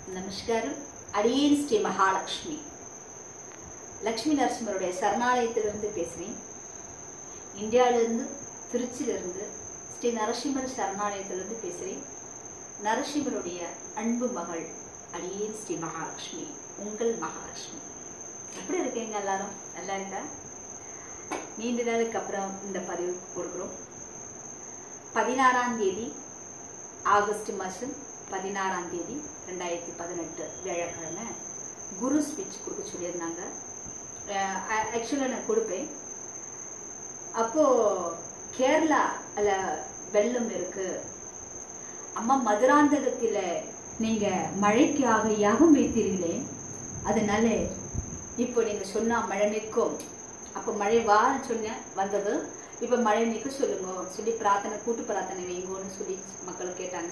நமஸ்காரம் அடியேன் ஸ்ரீ மகாலட்சுமி லக்ஷ்மி நரசிம்மருடைய சரணாலயத்திலிருந்து பேசுகிறேன் இந்தியாவிலிருந்து திருச்சியிலிருந்து ஸ்ரீ நரசிம்மர் சரணாலயத்திலிருந்து பேசுகிறேன் நரசிம்மருடைய அன்பு மகள் அடியேன் ஸ்ரீ மகாலட்சுமி உங்கள் மகாலட்சுமி எப்படி இருக்கீங்க எல்லாரும் நல்லா இருக்கா நீண்ட நாளுக்கு அப்புறம் இந்த பதிவு கொடுக்குறோம் பதினாறாம் தேதி ஆகஸ்ட் மாதம் பதினாறாம் தேதி ரெண்டாயிரத்தி பதினெட்டு வியாழக்கிழமை குரு ஸ்பீச் கொடுக்க சொல்லியிருந்தாங்க ஆக்சுவலாக நான் கொடுப்பேன் அப்போது கேரளா அல்ல வெள்ளம் இருக்கு அம்மா மதுராந்தகத்தில் நீங்கள் மழைக்காக யாகம் வைத்தீர்களே அதனால இப்போ நீங்கள் சொன்னால் மழை நிற்கும் அப்போ மழை வான்னு சொன்னேன் வந்தது இப்போ மழை நிற்க சொல்லுங்க சொல்லி பிரார்த்தனை கூட்டு பிரார்த்தனை வைங்கோன்னு சொல்லி மக்கள் கேட்டாங்க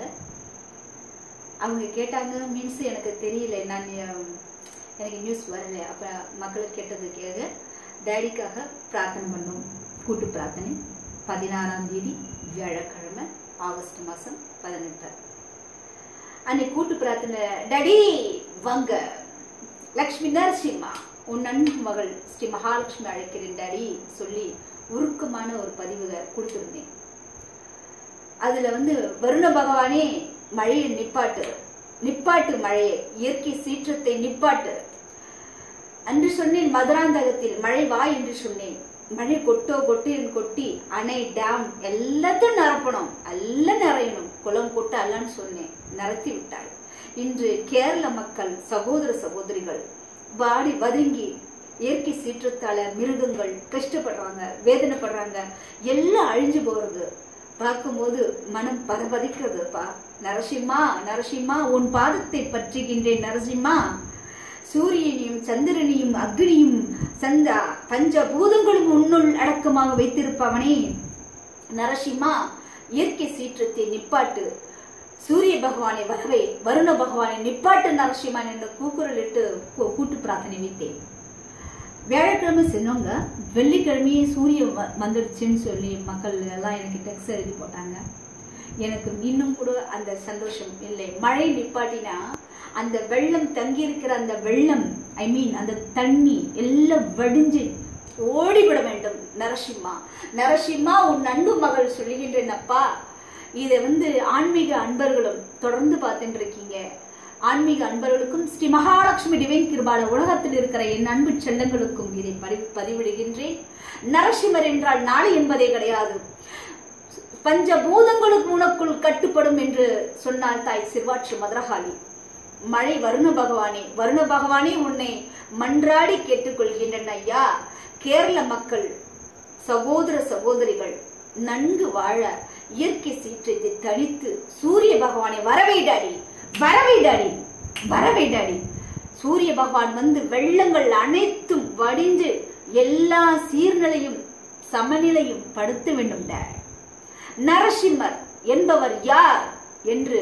அவங்க கேட்டாங்க மீன்ஸ் எனக்கு தெரியல நான் எனக்கு நியூஸ் வரல அப்போ மக்கள் கேட்டதுக்காக டேடிக்காக பிரார்த்தனை பண்ணோம் கூட்டு பிரார்த்தனை பதினாறாம் தேதி வியாழக்கிழமை ஆகஸ்ட் மாதம் பதினெட்டு அன்னைக்கு கூட்டு பிரார்த்தனை டடி வாங்க லக்ஷ்மி நரசிம்மா உன் அன்பு மகள் ஸ்ரீ மகாலட்சுமி அழைக்கிறேன் டாடி சொல்லி உருக்கமான ஒரு பதிவுக கொடுத்துருந்தேன் அதுல வந்து வருண பகவானே மழையை நிப்பாட்டு நிப்பாட்டு மழையை இயற்கை சீற்றத்தை நிப்பாட்டு அன்று சொன்னேன் மதுராந்தகத்தில் மழை வா என்று சொன்னேன் மழை கொட்டோ கொட்டு என்று கொட்டி அணை டேம் எல்லாத்தையும் நிரப்பணும் எல்லாம் நிறையணும் குளம் கொட்டு அல்லன்னு சொன்னேன் நிறத்தி விட்டாள் இன்று கேரள மக்கள் சகோதர சகோதரிகள் வாடி வதங்கி இயற்கை சீற்றத்தால மிருகங்கள் கஷ்டப்படுறாங்க வேதனைப்படுறாங்க எல்லாம் அழிஞ்சு போறது பார்க்கும்போது மனம் பதபதிக்கிறதுப்பா நரசிம்மா நரசிம்மா உன் பாதத்தை பற்றுகின்றேன் நரசிம்மா சூரியனையும் சந்திரனையும் அக்னியும் சந்த பஞ்ச பூதங்களும் உன்னுள் அடக்கமாக வைத்திருப்பவனே நரசிம்மா இயற்கை சீற்றத்தை நிப்பாட்டு சூரிய பகவானை வரவே வருண பகவானை நிப்பாட்டு நரசிம்மான் என்று கூக்குரலிட்டு கூட்டு பிரார்த்தனை வைத்தேன் வியாழக்கிழமை சொன்னவங்க வெள்ளிக்கிழமையே சூரியன் வந்துடுச்சுன்னு சொல்லி மக்கள் எல்லாம் எனக்கு டெக்ஸ்ட் எழுதி போட்டாங்க எனக்கு இன்னும் கூட அந்த சந்தோஷம் இல்லை மழை நிப்பாட்டினா அந்த வெள்ளம் தங்கி இருக்கிற அந்த வெள்ளம் ஐ மீன் அந்த தண்ணி எல்லாம் வடிஞ்சு ஓடிவிட வேண்டும் நரசிம்மா நரசிம்மா உன் அன்பு மகள் சொல்லுகின்றேனப்பா இதை வந்து ஆன்மீக அன்பர்களும் தொடர்ந்து பார்த்துட்டு இருக்கீங்க ஆன்மீக அன்பர்களுக்கும் ஸ்ரீ மகாலட்சுமி டிவைன் கிருபால உலகத்தில் இருக்கிற என் அன்பு செல்லங்களுக்கும் இதை பதிவிடுகின்றேன் நரசிம்மர் என்றால் நாளை என்பதே கிடையாது பஞ்சபூதங்களுக்கு உனக்குள் கட்டுப்படும் என்று சொன்னால் தாய் சிறுவாற்று மதுரகாளி மழை வருண பகவானே வருண பகவானே உன்னை மன்றாடி கேட்டுக்கொள்கின்றன ஐயா கேரள மக்கள் சகோதர சகோதரிகள் நன்கு வாழ இயற்கை சீற்றத்தை தனித்து சூரிய பகவானை வரவைடாடி வரவைடாடி வரவைடாடி சூரிய பகவான் வந்து வெள்ளங்கள் அனைத்தும் வடிந்து எல்லா சீர்நிலையும் சமநிலையும் படுத்த வேண்டும் நரசிம்மர் என்பவர் யார் என்று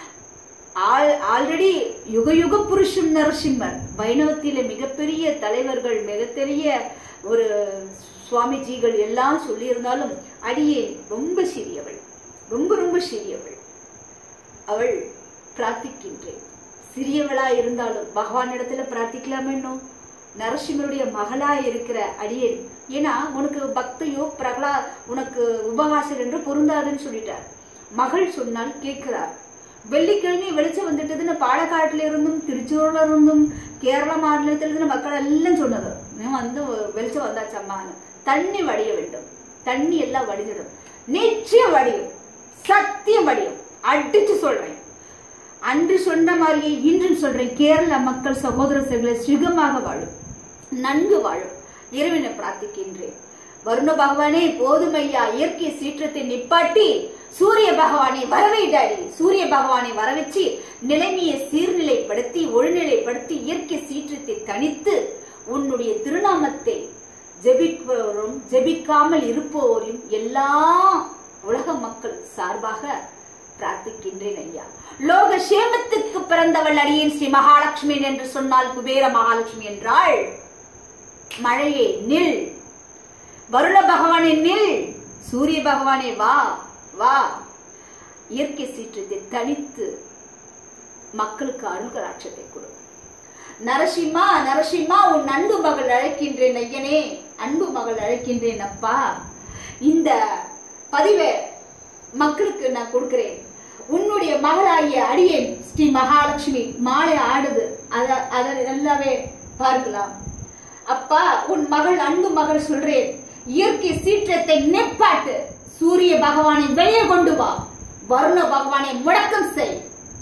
ஆல்ரெடி யுக யுக புருஷன் நரசிம்மர் வைணவத்தில மிகப்பெரிய தலைவர்கள் மிகப்பெரிய ஒரு சுவாமிஜிகள் எல்லாம் சொல்லியிருந்தாலும் அடியே ரொம்ப சிறியவள் ரொம்ப ரொம்ப சிறியவள் அவள் பிரார்த்திக்கின்றேன் சிறியவளா இருந்தாலும் பகவானிடத்துல பிரார்த்திக்கலாம் என்னும் நரசிம்மருடைய மகளா இருக்கிற அடியேன் ஏன்னா உனக்கு பக்தியோ பிரகலா உனக்கு உபகாசம் என்று பொருந்தாதுன்னு சொல்லிட்டார் மகள் சொன்னால் கேட்கிறார் வெள்ளிக்கிழமை வெளிச்சம் வந்துட்டதுன்னு பாலக்காட்டுல இருந்தும் திருச்சூர்ல இருந்தும் கேரள மாநிலத்துல இருந்து மக்கள் எல்லாம் சொன்னது வந்து வெளிச்சம் வந்தாச்சம்மான்னு தண்ணி வடிய வேண்டும் தண்ணி எல்லாம் வடிஞ்சிடும் நிச்சயம் வடியும் சத்தியம் வடியும் அடிச்சு சொல்றேன் அன்று சொன்ன மாதிரியே இன்றும் சொல்றேன் கேரள மக்கள் சகோதர சகோதரி சுகமாக வாழும் நன்கு வாழும் இறைவனை பிரார்த்திக்கின்றேன் வருண பகவானே போதும் ஐயா இயற்கை சீற்றத்தை நிப்பாட்டி சூரிய பகவானை வரவைடாடி சூரிய பகவானை வரவச்சு நிலைமையை சீர்நிலைப்படுத்தி ஒழுநிலைப்படுத்தி இயற்கை சீற்றத்தை தனித்து உன்னுடைய திருநாமத்தை ஜெபிப்பவரும் ஜெபிக்காமல் இருப்பவரையும் எல்லா உலக மக்கள் சார்பாக பிரார்த்திக்கின்றேன் ஐயா லோக சேமத்துக்கு பிறந்தவள் அடியேன் ஸ்ரீ மகாலட்சுமி என்று சொன்னால் குபேர மகாலட்சுமி என்றாள் மழையே நில் வருண பகவானே நில் சூரிய பகவானே வா வா இயற்கை சீற்றத்தை தனித்து மக்களுக்கு அருள் கராட்சத்தை கொடு நரசிம்மா நரசிம்மா உன் அன்பு மகள் அழைக்கின்றேன் ஐயனே அன்பு மகள் அழைக்கின்றேன் அப்பா இந்த பதிவை மக்களுக்கு நான் கொடுக்கிறேன் உன்னுடைய மகளாகிய அடியேன் ஸ்ரீ மகாலட்சுமி மாலை ஆடுது அத அதை நல்லாவே பார்க்கலாம் அப்பா உன் மகள் அன்பு மகள் சொல்றேன் இயற்கை சீற்றத்தை நெப்பாட்டு சூரிய பகவானை வெளியே கொண்டு வா வருண பகவானை முடக்கம் செய்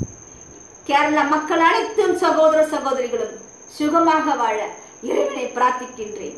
கேரள மக்கள் அனைத்தும் சகோதர சகோதரிகளும் சுகமாக வாழ இறைவனை பிரார்த்திக்கின்றேன்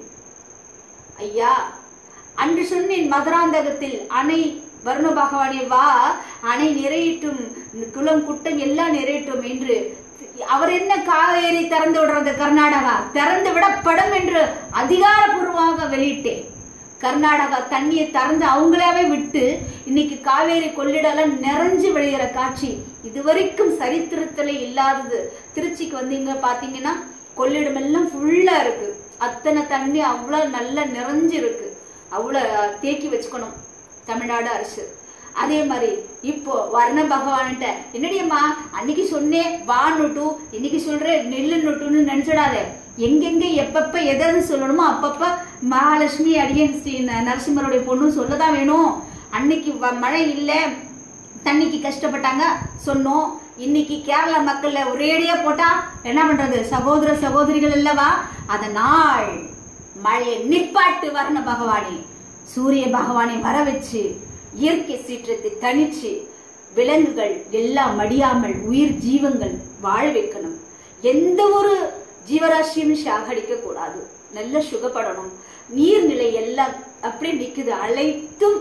ஐயா அன்று சொன்னேன் மதுராந்தகத்தில் அணை வருண பகவானே வா அணை நிறையட்டும் குளம் குட்டம் எல்லாம் நிறையட்டும் என்று அவர் என்ன காவேரி திறந்து விடுறது கர்நாடகா திறந்து விடப்படும் என்று அதிகாரப்பூர்வமாக வெளியிட்டேன் கர்நாடகா தண்ணியை திறந்து அவங்களாவே விட்டு இன்னைக்கு காவேரி கொள்ளிடலாம் நிறைஞ்சு விளையிற காட்சி இதுவரைக்கும் சரித்திரத்துல இல்லாதது திருச்சிக்கு வந்தீங்க பாத்தீங்கன்னா கொள்ளிடம் எல்லாம் ஃபுல்லா இருக்கு அத்தனை தண்ணி அவ்வளவு நல்லா நிறைஞ்சு இருக்கு அவ்வளவு தேக்கி வச்சுக்கணும் தமிழ்நாடு அரசு அதே மாதிரி இப்போ வர்ண பகவான்கிட்ட என்னடியம்மா அன்னைக்கு சொன்னேன் வா நொட்டு இன்னைக்கு சொல்றேன் நெல்லு நொட்டுன்னு நினைச்சிடாத எங்கெங்க எப்பப்ப எதாவது சொல்லணுமோ அப்பப்ப மகாலட்சுமி அடியன் ஸ்ரீ ந- நரசிம்மருடைய பொண்ணு சொல்லதான் வேணும் அன்னைக்கு வ- மழை இல்லை தண்ணிக்கு கஷ்டப்பட்டாங்க சொன்னோம் இன்னைக்கு கேரளா மக்கள்ல ஒரேடியா போட்டா என்ன பண்றது சகோதர சகோதரிகள் அல்லவா அதனால் மழையை நிப்பாட்டு வர்ண பகவானே சூரிய பகவானை வர வச்சு இயற்கை சீற்றத்தை தணிச்சு விலங்குகள் எல்லாம் மடியாமல் உயிர் ஜீவங்கள் வாழ வைக்கணும் எந்த ஒரு ஜீவராசியும் சாகடிக்க கூடாது நல்ல சுகப்படணும் நீர்நிலை எல்லாம் அப்படியே நிக்குது அனைத்தும்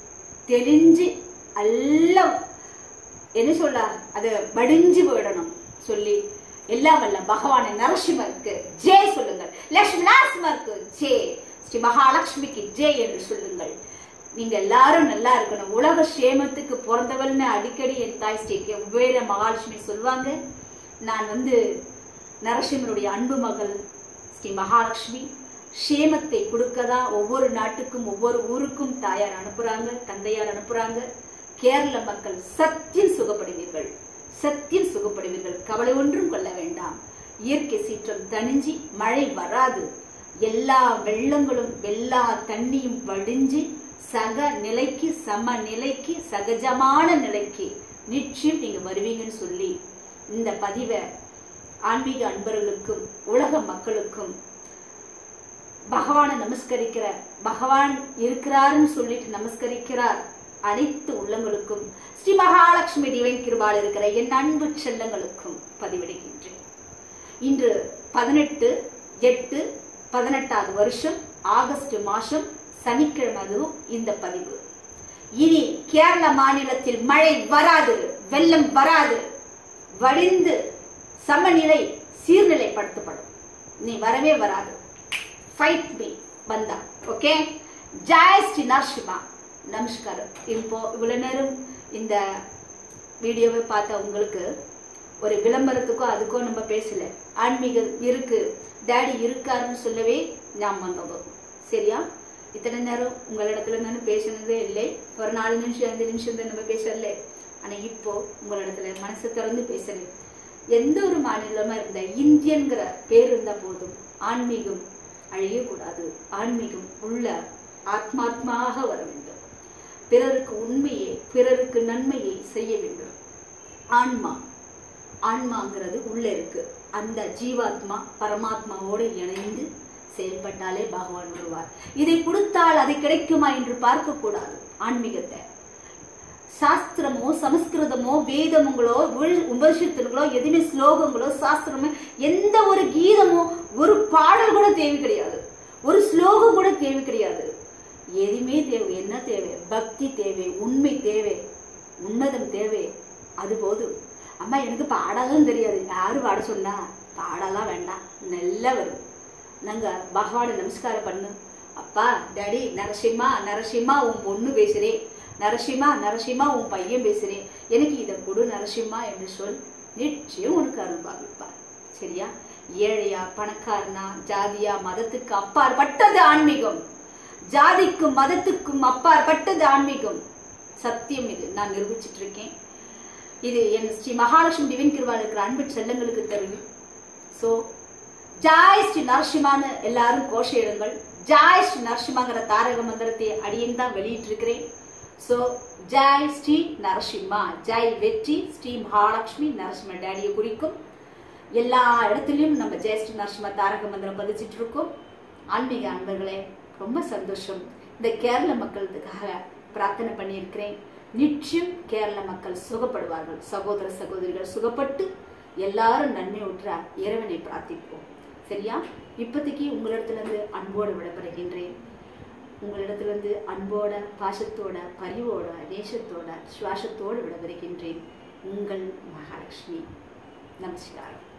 தெளிஞ்சு எல்லாம் என்ன சொல்ல அது வடிஞ்சு போயிடணும் சொல்லி எல்லாம் வல்ல பகவான நரசிம்மருக்கு ஜெய் சொல்லுங்கள் லட்சுமி நரசிம்மருக்கு ஜெய் ஸ்ரீ மகாலட்சுமிக்கு ஜெய் என்று சொல்லுங்கள் நீங்க எல்லாரும் நல்லா இருக்கணும் உலக சேமத்துக்கு பிறந்தவள்னு அடிக்கடி என் தாய் ஸ்ரீ உபேர மகாலட்சுமி சொல்லுவாங்க நான் வந்து நரசிம்மருடைய அன்பு மகள் ஸ்ரீ மகாலட்சுமி சேமத்தை கொடுக்கதா ஒவ்வொரு நாட்டுக்கும் ஒவ்வொரு ஊருக்கும் தாயார் அனுப்புறாங்க தந்தையார் அனுப்புறாங்க கேரள மக்கள் சத்தியம் சுகப்படுவீர்கள் சத்தியம் சுகப்படுவீர்கள் கவலை ஒன்றும் கொள்ள வேண்டாம் இயற்கை சீற்றம் தணிஞ்சு மழை வராது எல்லா வெள்ளங்களும் எல்லா தண்ணியும் வடிஞ்சு சக நிலைக்கு சம நிலைக்கு சகஜமான நிலைக்கு நிச்சயம் நீங்க வருவீங்கன்னு சொல்லி இந்த பதிவை ஆன்மீக அன்பர்களுக்கும் உலக மக்களுக்கும் பகவானை நமஸ்கரிக்கிற பகவான் இருக்கிறாருன்னு சொல்லிட்டு நமஸ்கரிக்கிறார் அனைத்து உள்ளங்களுக்கும் ஸ்ரீ மகாலட்சுமி டிவைன் கிருபால் இருக்கிற என் அன்பு செல்லங்களுக்கும் பதிவிடுகின்றேன் இன்று பதினெட்டு எட்டு பதினெட்டாவது வருஷம் ஆகஸ்ட் மாசம் சனிக்கிழமை அதுவும் இந்த பதிவு இனி கேரள மாநிலத்தில் மழை வராது வெள்ளம் வராது வடிந்து சமநிலை சீர்நிலைப்படுத்தப்படும் நீ வரவே வராது ஃபைட் மீ வந்தா ஓகே ஜாய் ஸ்ரீ நரசிம்மா நமஸ்காரம் இப்போ இவ்வளவு நேரம் இந்த வீடியோவை பார்த்த உங்களுக்கு ஒரு விளம்பரத்துக்கோ அதுக்கோ நம்ம பேசல ஆன்மீகம் இருக்கு டேடி இருக்காருன்னு சொல்லவே ஞாபகம் வந்தது சரியா இத்தனை நேரம் உங்களிடத்துல நான் பேசினதே இல்லை ஒரு நாலு நிமிஷம் அஞ்சு நிமிஷம் தான் நம்ம பேசல ஆனா இப்போ உங்களிடத்துல மனசு திறந்து பேசுறேன் எந்த ஒரு மாநிலமா இருந்த இந்தியன்கிற பேர் இருந்தா போதும் ஆன்மீகம் அழியக்கூடாது ஆன்மீகம் உள்ள ஆத்மாத்மாக வர வேண்டும் பிறருக்கு உண்மையை பிறருக்கு நன்மையை செய்ய வேண்டும் ஆன்மா ஆன்மாங்கிறது உள்ள இருக்கு அந்த ஜீவாத்மா பரமாத்மாவோடு இணைந்து செயல்பட்டாலே பகவான் வருவார் இதை கொடுத்தால் அது கிடைக்குமா என்று பார்க்க கூடாது ஆன்மீகத்தை சாஸ்திரமோ சமஸ்கிருதமோ வேதமுங்களோ உப- உபனிஷத்துகளோ எதுவுமே ஸ்லோகங்களோ சாஸ்திரமோ எந்த ஒரு கீதமோ ஒரு பாடல் கூட தேவை கிடையாது ஒரு ஸ்லோகம் கூட தேவை கிடையாது எதுவுமே தேவை என்ன தேவை பக்தி தேவை உண்மை தேவை உன்னதம் தேவை அது போதும் அம்மா எனக்கு பாடலாம் தெரியாது யாரு பாட சொன்னா பாடலாம் வேண்டாம் நல்லா வரும் நாங்க பகவானை நமஸ்காரம் பண்ணு அப்பா டாடி நரசிம்மா நரசிம்மா உன் பொண்ணு பேசுறேன் நரசிம்மா நரசிம்மா உன் பையன் பேசுறேன் எனக்கு இதை கொடு நரசிம்மா என்று சொல் நிச்சயம் உனக்கு அருள் பாவிப்பார் சரியா ஏழையா பணக்காரனா ஜாதியா மதத்துக்கு அப்பாற்பட்டது ஆன்மீகம் ஜாதிக்கும் மதத்துக்கும் அப்பாற்பட்டது ஆன்மீகம் சத்தியம் இது நான் நிரூபிச்சிட்டு இருக்கேன் இது என் ஸ்ரீ மகாலட்சுமி டிவின் கிருவா இருக்கிற அன்பு செல்லங்களுக்கு தெரியும் ஸோ ஜாய் ஸ்ரீ நரசிம்மான்னு எல்லாரும் கோஷிடுங்கள் ஜாய் ஸ்ரீ நரசிம்மாங்கிற தாரக மந்திரத்தை அடியேன் தான் வெளியிட்டிருக்கிறேன் ஸோ ஜாய் ஸ்ரீ நரசிம்மா ஜாய் வெற்றி ஸ்ரீ மகாலட்சுமி நரசிம்ம டேடியை குறிக்கும் எல்லா இடத்துலையும் நம்ம ஜெய ஸ்ரீ நரசிம்ம தாரக மந்திரம் பதிச்சிட்டு இருக்கோம் ஆன்மீக அன்பர்களே ரொம்ப சந்தோஷம் இந்த கேரள மக்களுக்காக பிரார்த்தனை பண்ணியிருக்கிறேன் நிச்சயம் கேரள மக்கள் சுகப்படுவார்கள் சகோதர சகோதரிகள் சுகப்பட்டு எல்லாரும் நன்மை உற்ற இறைவனை பிரார்த்திப்போம் சரியா இப்போதைக்கு உங்களிடத்திலிருந்து அன்போடு விடப்படுகின்றேன் உங்களிடத்திலிருந்து அன்போட பாசத்தோட பரிவோட நேசத்தோட சுவாசத்தோடு விடவிருக்கின்றேன் உங்கள் மகாலட்சுமி நமஸ்காரம்